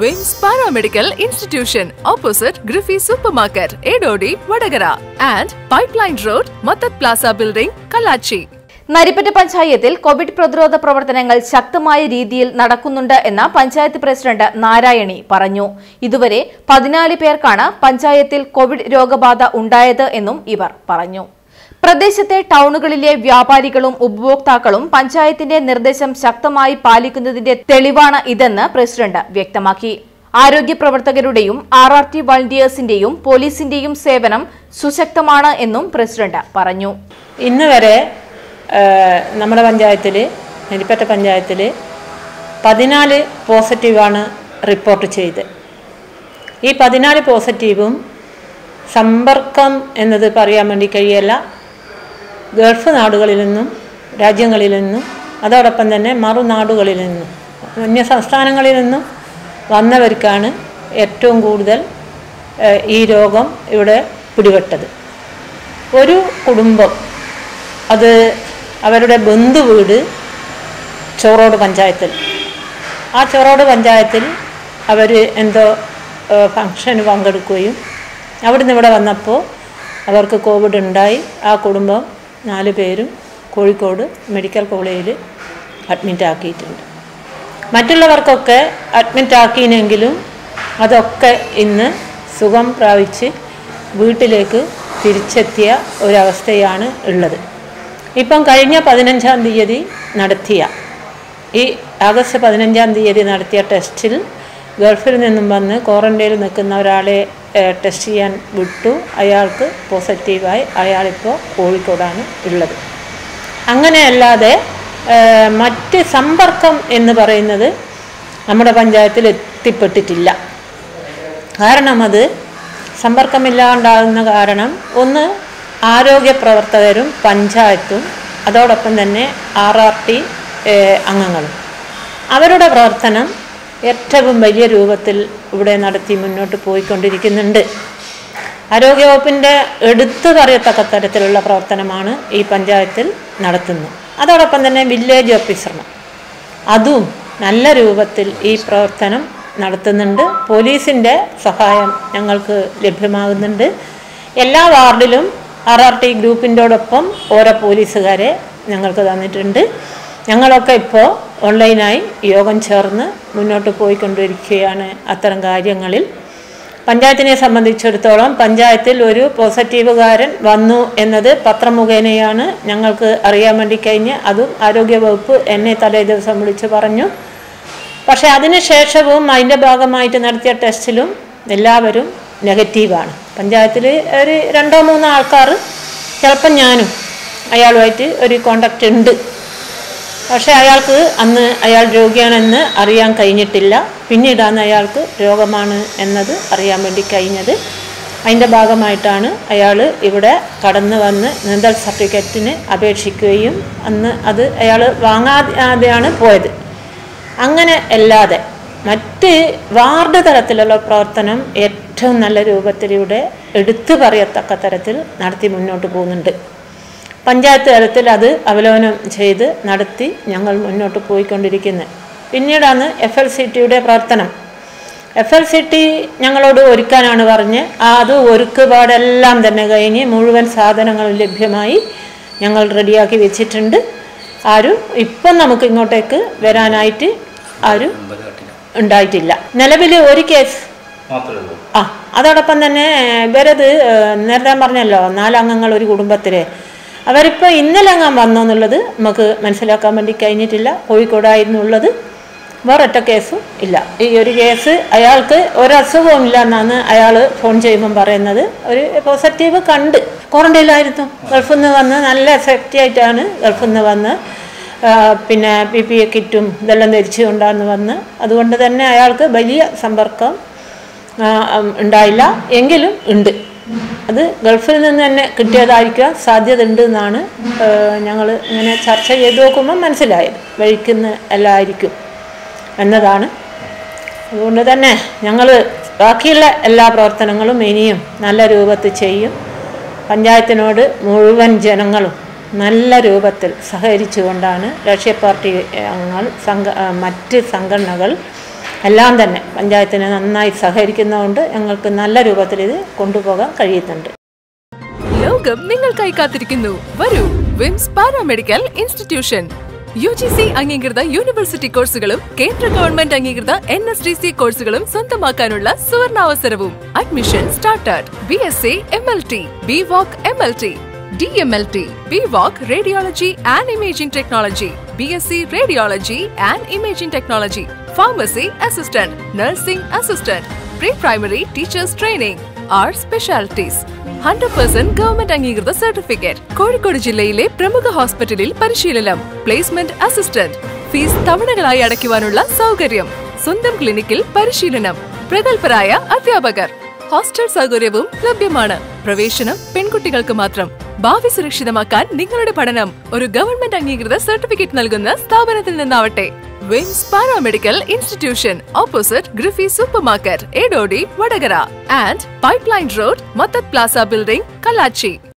വിംസ് paramedical institution opposite ഗ്രിഫി supermarket Edodi Vadakara and pipeline road Mathath plaza building Kallachi Naripatta പഞ്ചായത്തിൽ Covid പ്രതിരോധ പ്രവർത്തനങ്ങൾ ശക്തമായ രീതിയിൽ നടക്കുന്നുണ്ട് എന്ന് പഞ്ചായത്ത് പ്രസിഡന്റ് നാരായണി പറഞ്ഞു ഇതുവരെ പതിനാല് പേർക്കാണ് പഞ്ചായത്തിൽ കോവിഡ് രോഗബാധ ഉണ്ടായത് എന്നും ഇവർ പറഞ്ഞു പ്രദേശത്തെ ടൗണുകളിലെ വ്യാപാരികളും ഉപഭോക്താക്കളും പഞ്ചായത്തിന്റെ നിർദ്ദേശം ശക്തമായി പാലിക്കുന്നതിന്റെ തെളിവാണ് ഇതെന്ന് പ്രസിഡന്റ് വ്യക്തമാക്കി ആരോഗ്യ പ്രവർത്തകരുടെയും ആർ ആർ ടി വളണ്ടിയേഴ്സിന്റെയും പോലീസിന്റെയും സേവനം സുശക്തമാണ് എന്നും പ്രസിഡന്റ് പറഞ്ഞു ഇന്ന് വരെ ഏഹ്, നമ്മുടെ പഞ്ചായത്തിൽ നെല്ലിപ്പറ്റ പഞ്ചായത്തിൽ പതിനാല് പോസിറ്റീവാണ് റിപ്പോർട്ട് ചെയ്ത് ഈ പതിനാല് പോസിറ്റീവും സമ്പർക്കം എന്നത് പറയാൻ വേണ്ടി കഴിയല്ല ഗൾഫ് നാടുകളിൽ നിന്നും രാജ്യങ്ങളിൽ നിന്നും അതോടൊപ്പം തന്നെ മറുനാടുകളിൽ നിന്നും അന്യ സംസ്ഥാനങ്ങളിൽ നിന്നും വന്നവർക്കാണ് ഏറ്റവും കൂടുതൽ ഏഹ്, ഈ രോഗം ഇവിടെ പിടിപെട്ടത് ഒരു കുടുംബം അത് അവരുടെ ബന്ധു വീട് ചോറോട് പഞ്ചായത്തിൽ ആ ചോറോട് പഞ്ചായത്തിൽ അവർ എന്തോ ഫങ്ഷന് പങ്കെടുക്കുകയും അവിടുന്ന് ഇവിടെ വന്നപ്പോൾ അവർക്ക് കോവിഡ് ഉണ്ടായി ആ കുടുംബം നാല് പേരും കോഴിക്കോട് മെഡിക്കൽ കോളേജിൽ അഡ്മിറ്റ് ആക്കിയിട്ടുണ്ട് മറ്റുള്ളവർക്കൊക്കെ അഡ്മിറ്റ് ആക്കിയെങ്കിലും അതൊക്കെ ഇന്ന് സുഖം പ്രാപിച്ച് വീട്ടിലേക്ക് തിരിച്ചെത്തിയ ഒരവസ്ഥയാണ് ഉള്ളത് ഇപ്പം കഴിഞ്ഞ പതിനഞ്ചാം തീയതി നടത്തിയ ഈ ആഗസ്റ്റ് പതിനഞ്ചാം തീയതി നടത്തിയ ടെസ്റ്റിൽ ഗൾഫിൽ നിന്നും വന്ന് ക്വാറന്റൈനിൽ നിൽക്കുന്ന ഒരാളെ ഏഹ്, ടെസ്റ്റ് ചെയ്യാൻ വിട്ടു അയാൾക്ക് പോസിറ്റീവായി അയാളിപ്പോൾ കോഴിക്കോടാണ് ഉള്ളത് അങ്ങനെയല്ലാതെ ഏഹ്, മറ്റ് സമ്പർക്കം എന്ന് പറയുന്നത് നമ്മുടെ പഞ്ചായത്തിൽ എത്തിപ്പെട്ടിട്ടില്ല കാരണം അത് സമ്പർക്കമില്ലാണ്ടാകുന്ന കാരണം ഒന്ന് ആരോഗ്യ പ്രവർത്തകരും പഞ്ചായത്തും അതോടൊപ്പം തന്നെ ആർ ആർ ടി അംഗങ്ങളും അവരുടെ പ്രവർത്തനം ഏറ്റവും വലിയ രൂപത്തിൽ ഇവിടെ നടത്തി മുന്നോട്ട് പോയിക്കൊണ്ടിരിക്കുന്നുണ്ട് ആരോഗ്യവകുപ്പിൻ്റെ എടുത്തു പറയത്തക്ക തരത്തിലുള്ള പ്രവർത്തനമാണ് ഈ പഞ്ചായത്തിൽ നടത്തുന്നത് അതോടൊപ്പം തന്നെ വില്ലേജ് ഓഫീസർമാർ അതും നല്ല രൂപത്തിൽ ഈ പ്രവർത്തനം നടത്തുന്നുണ്ട് പോലീസിൻ്റെ സഹായം ഞങ്ങൾക്ക് ലഭ്യമാകുന്നുണ്ട് എല്ലാ വാർഡിലും ആർ ആർ ടി ഗ്രൂപ്പിൻ്റോടൊപ്പം ഓരോ പോലീസുകാരെ ഞങ്ങൾക്ക് തന്നിട്ടുണ്ട് ഞങ്ങളൊക്കെ ഇപ്പോൾ ഓൺലൈനായി യോഗം ചേർന്ന് മുന്നോട്ട് പോയിക്കൊണ്ടിരിക്കുകയാണ് അത്തരം കാര്യങ്ങളിൽ പഞ്ചായത്തിനെ സംബന്ധിച്ചിടത്തോളം പഞ്ചായത്തിൽ ഒരു പോസിറ്റീവുകാരൻ വന്നു എന്നത് പത്രം മുഖേനയാണ് ഞങ്ങൾക്ക് അറിയാൻ വേണ്ടി കഴിഞ്ഞ് അതും ആരോഗ്യവകുപ്പ് എന്നെ തലേ ദിവസം വിളിച്ച് പറഞ്ഞു പക്ഷേ അതിനുശേഷവും അതിൻ്റെ ഭാഗമായിട്ട് നടത്തിയ ടെസ്റ്റിലും എല്ലാവരും നെഗറ്റീവാണ് പഞ്ചായത്തിൽ ഒരു രണ്ടോ മൂന്നോ ആൾക്കാർ ചിലപ്പം ഞാനും അയാളുമായിട്ട് ഒരു കോണ്ടാക്റ്റ് ഉണ്ട് പക്ഷേ അയാൾക്ക് അന്ന് അയാൾ രോഗിയാണെന്ന് അറിയാൻ കഴിഞ്ഞിട്ടില്ല പിന്നീടാണ് അയാൾക്ക് രോഗമാണ് എന്നത് അറിയാൻ വേണ്ടി കഴിഞ്ഞത് അതിൻ്റെ ഭാഗമായിട്ടാണ് അയാൾ ഇവിടെ കടന്നു വന്ന് നീന്തൽ സർട്ടിഫിക്കറ്റിന് അപേക്ഷിക്കുകയും അന്ന് അത് അയാൾ വാങ്ങാതെയാണ് പോയത് അങ്ങനെ അല്ലാതെ മറ്റ് വാർഡ് തലത്തിലുള്ള പ്രവർത്തനം ഏറ്റവും നല്ല രൂപത്തിലൂടെ എടുത്തു പറയത്തക്ക തരത്തിൽ നടത്തി മുന്നോട്ട് പോകുന്നുണ്ട് പഞ്ചായത്ത് തലത്തിൽ അത് അവലോകനം ചെയ്ത് നടത്തി ഞങ്ങൾ മുന്നോട്ട് പോയിക്കൊണ്ടിരിക്കുന്നത് പിന്നീടാണ് എഫ് എൽ സി ടിയുടെ പ്രവർത്തനം എഫ് എൽ സി ടി ഞങ്ങളോട് ഒരുക്കാനാണ് പറഞ്ഞ് അത് ഒരുക്കുപാടെല്ലാം തന്നെ കഴിഞ്ഞ് മുഴുവൻ സാധനങ്ങളും ലഭ്യമായി ഞങ്ങൾ റെഡിയാക്കി വെച്ചിട്ടുണ്ട് ആരും ഇപ്പം നമുക്ക് ഇങ്ങോട്ടേക്ക് വരാനായിട്ട് ആരും ഉണ്ടായിട്ടില്ല നിലവിൽ ഒരു കേസ് മാത്രമേ ഉള്ളൂ ആ അതോടൊപ്പം തന്നെ ഇവരത് ഏഹ്, നേരത്തെ പറഞ്ഞല്ലോ നാലംഗങ്ങൾ ഒരു കുടുംബത്തിലെ അവരിപ്പോൾ ഇന്നലെ അങ്ങാൻ വന്നോ എന്നുള്ളത് നമുക്ക് മനസ്സിലാക്കാൻ വേണ്ടി കഴിഞ്ഞിട്ടില്ല കോഴിക്കോടായിരുന്നു ഉള്ളത് വേറൊറ്റ കേസും ഇല്ല ഈ ഒരു കേസ് അയാൾക്ക് ഒരു അസുഖവും ഇല്ല എന്നാണ് അയാൾ ഫോൺ ചെയ്യുമ്പം പറയുന്നത് ഒരു പോസിറ്റീവ് കണ്ട് ക്വാറന്റൈനിലായിരുന്നു ഗൾഫിൽ നിന്ന് വന്ന് നല്ല സേഫ്റ്റി ആയിട്ടാണ് ഗൾഫിൽ നിന്ന് വന്ന് ആ, പിന്നെ പി പി എ കിറ്റും ഇതെല്ലാം ധരിച്ചുകൊണ്ടാണ് വന്ന് അതുകൊണ്ട് തന്നെ അയാൾക്ക് വലിയ സമ്പർക്കം ആ, ഉം, ഉണ്ടായില്ല എങ്കിലും ഉണ്ട് അത് ഗൾഫിൽ നിന്ന് തന്നെ കിട്ടിയതായിരിക്കാൻ സാധ്യത ഉണ്ട് എന്നാണ് ഞങ്ങൾ ഇങ്ങനെ ചർച്ച ചെയ്ത് നോക്കുമ്പോൾ മനസ്സിലായത് വഴിക്കുന്ന എല്ലായിരിക്കും എന്നതാണ് അതുകൊണ്ട് തന്നെ ഞങ്ങൾ ബാക്കിയുള്ള എല്ലാ പ്രവർത്തനങ്ങളും ഇനിയും നല്ല രൂപത്തിൽ ചെയ്യും പഞ്ചായത്തിനോട് മുഴുവൻ ജനങ്ങളും നല്ല രൂപത്തിൽ സഹകരിച്ചുകൊണ്ടാണ് രാഷ്ട്രീയ പാർട്ടി അംഗങ്ങൾ സംഘ ആ, മറ്റ് സംഘടനകൾ എല്ലാം തന്നെ പഞ്ചായത്തിന് നന്നായി സഹകരിക്കുന്നതുകൊണ്ട് ഞങ്ങൾക്ക് നല്ല രൂപത്തിൽ ഇത് കൊണ്ടുപോകാൻ കഴിയുന്നുണ്ട് ലോകം നിങ്ങൾക്കായി കാത്തിരിക്കുന്നു വരൂ VIMS paramedical institution U G C അംഗീകൃത യൂണിവേഴ്സിറ്റി കോഴ്സുകളും കേന്ദ്ര ഗവൺമെന്റ് അംഗീകൃത എൻ എസ് ഡി സി കോഴ്സുകളും സ്വന്തമാക്കാനുള്ള സുവർണാവസരവും admission started B S C M L T B voc M L T D M L T B voc radiology and imaging technology B S C radiology and imaging technology pharmacy assistant nursing assistant pre primary teachers training our specialities hundred percent government അംഗീകൃത certificate Kozhikode ജില്ലയിലെ പ്രമുഖ ഹോസ്പിറ്റലിൽ പരിശീലനം placement assistant fees തവണകളായി അടയ്ക്കുവാനുള്ള സൗകര്യം സ്വന്തം ക്ലിനിക്കിൽ പരിശീലനം പ്രഗത്ഭരായ അധ്യാപകർ ഹോസ്റ്റൽ സൗകര്യവും ലഭ്യമാണ് പ്രവേശനം പെൺകുട്ടികൾക്ക് മാത്രം ഭാവി സുരക്ഷിതമാക്കാൻ നിങ്ങളുടെ പഠനം ഒരു ഗവൺമെന്റ് അംഗീകൃത സർട്ടിഫിക്കറ്റ് നൽകുന്ന സ്ഥാപനത്തിൽ നിന്നാവട്ടെ വിംസ് പാരാമെഡിക്കൽ ഇൻസ്റ്റിറ്റ്യൂഷൻ ഓപ്പോസിറ്റ് ഗ്രിഫി supermarket Edodi Vadakara and pipeline road Mathath plaza building Kallachi